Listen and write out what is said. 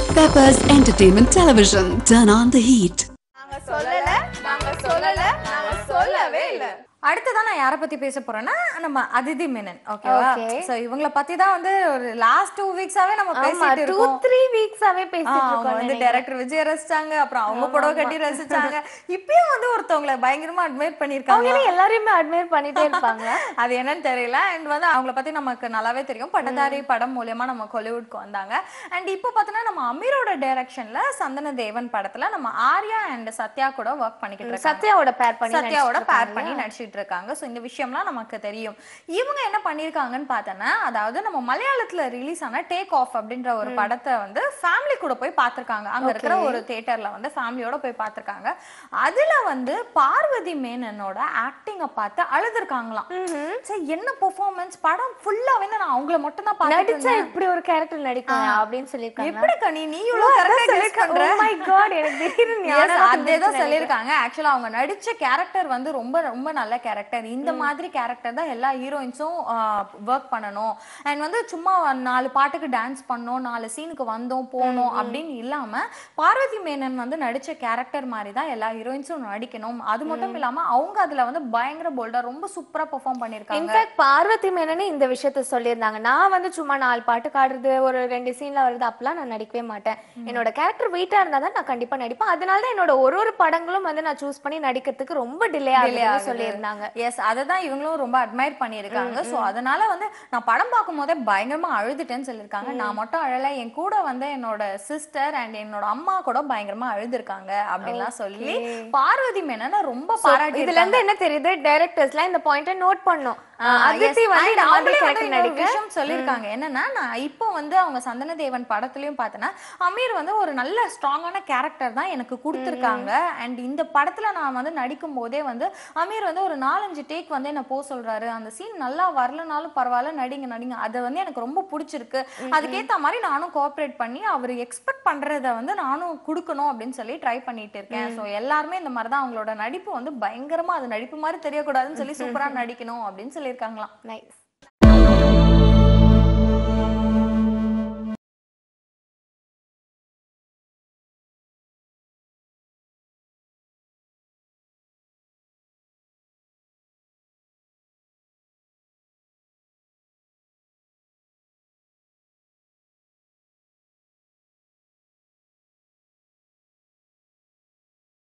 Peppers Entertainment Television. Turn on the heat. நாங்க சொல்லல நாங்க சொல்லல நாங்க சொல்லவே இல்ல அடுத்ததான் நான் யாரை பத்தி பேச போறேன்னா நம்ம அதிதி மேனன் ஓகேவா Okay. சோ இவங்கள பத்தி தான் வந்து ஒரு லாஸ்ட் டூ வீக்ஸாவே நம்ம ஆமா பேசிட்டு டூ இருக்கோம் த்ரீ வீக்ஸாவே ஆ, பேசிட்டு அவங்க இருக்கோம் வந்து டைரக்டர் விஜய் ரசிச்சாங்க அப்புறம் அவங்க புடவை கட்டி ரசிச்சாங்க இப்பயும் வந்து ஒருத்தவங்கள பயங்கரமா அட்மையர் பண்ணிருக்காங்க அவங்க எல்லாரையுமே அட்மையர் பண்ணிட்டே இருப்பாங்க அது என்னன்னு தெரியல அண்ட் வந்து அவங்கள பத்தி நமக்கு நல்லாவே தெரியும் பட்டதாரி படம் மூலியமா நம்ம கொலிவுட்க்கு வந்தாங்க அண்ட் இப்போ பார்த்தோன்னா நம்ம அமீரோட டைரக்ஷன்ல சந்தன தேவன் படத்துல நம்ம ஆர்யா அண்ட் சத்யா கூட ஒர்க் பண்ணிக்கிட்டு இருக்காங்க சத்யாவோட பேர் பண்ணி சத்யாவோட நடிச்சிட்டு பேர் இருக்காங்க பண்ணி நடிச்சிட்டு இருக்காங்க ஸோ இந்த விஷயம்லாம் நமக்கு தெரியும் இவங்க என்ன பண்ணியிருக்காங்கன்னு பார்த்தோன்னா அதாவது நம்ம மலையாளத்துல ரிலீஸ் ஆன டேக் ஆஃப் அப்படின்ற ஒரு படத்தை வந்து ஃபேமிலி கூட போய் பார்த்திருக்காங்க அங்க இருக்கிற ஒரு தியேட்டர்ல வந்து ஃபேமிலியோட போய் பார்த்திருக்காங்க அதுல வந்து பார்வதி மேனனோட ஆக்டிங்கை பார்த்து அழுதுருக்காங்களாம் சரி என்ன பெர்ஃபார்மன்ஸ் படம் ஃபுல்லாவே நான் அவங்கள மட்டும் தான் பார்த்துட்டு நடிச்சா இப்படி ஒரு கேரக்டர் நடிக்கும் அப்படின்னு சொல்லியிருக்காங்க எப்படி கனி நீ இவ்வளவு கரெக்டா கெஸ் பண்ற Oh my God, எனக்கு திடீர்னு Yes, ஞாபகம் அதேதான் வந்துருச்சு சொல்லியிருக்காங்க ஆக்சுவலா அவங்க நடிச்ச கேரக்டர் வந்து ரொம்ப ரொம்ப நல்ல கேரக்டர் இந்த மாதிரி கேரக்டர் தான் எல்லா ஹீரோயின்ஸும் ஒர்க் பண்ணணும் அண்ட் வந்து சும்மா நாலு பாட்டுக்கு டான்ஸ் பண்ணோம் நாலு சீனுக்கு வந்தோம் போனோம் அப்படின்னு இல்லாம பார்வதி மேனன் வந்து நடிச்ச கேரக்டர் மாதிரி தான் எல்லா ஹீரோயின்ஸும் நடிக்கணும் அது மட்டும் இல்லாம அவங்க அதுல வந்து பயங்கர போல்டா ரொம்ப சூப்பரா பெர்ஃபார்ம் பண்ணிருக்காங்க இன்ஃபேக்ட் பார்வதி மேனனே இந்த விஷயத்த சொல்லியிருந்தாங்க நான் வந்து சும்மா நாலு பாட்டு காடுறது ஒரு ரெண்டு சீன்ல வருது அப்பெல்லாம் நான் நடிக்கவே மாட்டேன் என்னோட கேரக்டர் வெயிட்டா இருந்தா தான் நான் கண்டிப்பா நடிப்பேன் அதனால தான் என்னோட ஒரு ஒரு படங்களும் வந்து நான் சூஸ் பண்ணி நடிக்கிறதுக்கு ரொம்ப டிலே ஆகுதுன்னு சொல்லியிருந்தாங்க எஸ் அதை தான் இவங்களும் ரொம்ப அட்மையர் பண்ணியிருக்காங்க ஸோ அதனால வந்து நான் படம் பார்க்கும் போதே பயங்கரமா அழுதுட்டேன்னு சொல்லியிருக்காங்க நான் மட்டும் அழல என் கூட வந்து என்னோட சிஸ்டர் அண்ட் என்னோட அம்மா கூட பயங்கரமா அழுதுருக்காங்க அப்படின்லாம் சொல்லி பார்வதி மேனனை ரொம்ப பாராட்டி இதுல இருந்து என்ன தெரியுது டைரக்டர்ஸ்லாம் இந்த பாயிண்ட நோட் பண்ணும் அதித்தி வந்து இந்த மாதிரி கேரக்டர் நடிக்க விஷயம் சொல்லிருக்காங்க என்னன்னா நான் இப்போ வந்து அவங்க சந்தன தேவன் படத்துலயும் பார்த்தேன்னா அமீர் வந்து ஒரு நல்ல ஸ்ட்ராங்கான கேரக்டர் தான் எனக்கு கொடுத்துருக்காங்க அண்ட் இந்த படத்துல நான் வந்து நடிக்கும் போதே வந்து அமீர் வந்து ஒரு நாலஞ்சு டேக் வந்து என்ன போக சொல்றாரு அந்த சீன் நல்லா வரலனாலும் பரவாயில்ல நடிங்க நடிங்க அது வந்து எனக்கு ரொம்ப பிடிச்சிருக்கு அதுக்கேத்த மாதிரி நானும் கோஆப்ரேட் பண்ணி அவர் எக்ஸ்பெக்ட் பண்றத வந்து நானும் கொடுக்கணும் அப்படின்னு சொல்லி ட்ரை பண்ணிட்டு இருக்கேன் ஸோ எல்லாருமே இந்த மாதிரி தான் அவங்களோட நடிப்பு வந்து பயங்கரமா அது நடிப்பு மாதிரி தெரியக்கூடாதுன்னு சொல்லி சூப்பரா நடிக்கணும் அப்படின்னு சொல்லியிருக்காங்களாம் நைஸ்